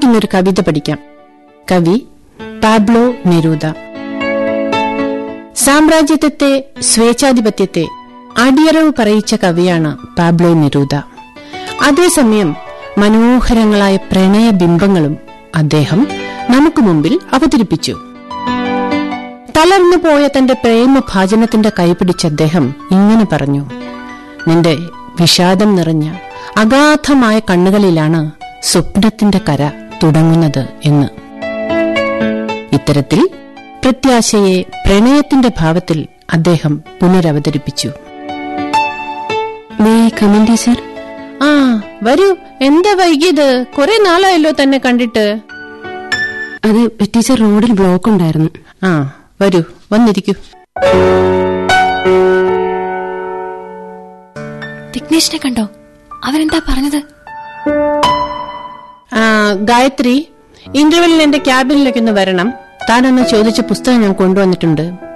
നമുക്കിന്നൊരു കവിത പഠിക്കാം കവി പാബ്ലോ നെരൂദ സാമ്രാജ്യത്വത്തെ സ്വേച്ഛാധിപത്യത്തെ അടിയറവ് പറയിച്ച കവിയാണ് പാബ്ലോ നെരൂദ അതേസമയം മനോഹരങ്ങളായ പ്രണയബിംബങ്ങളും അദ്ദേഹം നമുക്ക് മുമ്പിൽ അവതരിപ്പിച്ചു തളർന്നു പോയ തന്റെ പ്രേമഭാജനത്തിന്റെ കൈപിടിച്ച് അദ്ദേഹം ഇങ്ങനെ പറഞ്ഞു നിന്റെ വിഷാദം നിറഞ്ഞ അഗാധമായ കണ്ണുകളിലാണ് സ്വപ്നത്തിന്റെ കര തുടങ്ങുന്നത് എന്ന് ഇത്തരത്തിൽ പ്രത്യാശയെ പ്രണയത്തിന്റെ ഭാവത്തിൽ അദ്ദേഹം പുനരവതരിപ്പിച്ചു മേ കമൻ ടീച്ചർ ആ വരൂ എന്താ വൈകിയത് കുറെ നാളായല്ലോ തന്നെ കണ്ടിട്ട് അത് ടീച്ചർ റോഡിൽ ബ്ലോക്ക് ഉണ്ടായിരുന്നു ആ വരൂ വന്നിരിക്കൂ വിഘ്നേഷിനെ കണ്ടോ അവരെന്താ പറഞ്ഞത് ആ, ഗായത്രി ഇന്റർവെല്ലിൽ എന്റെ ക്യാബിനിലേക്ക് ഒന്ന് വരണം താനൊന്ന് ചോദിച്ച പുസ്തകം ഞാൻ കൊണ്ടുവന്നിട്ടുണ്ട്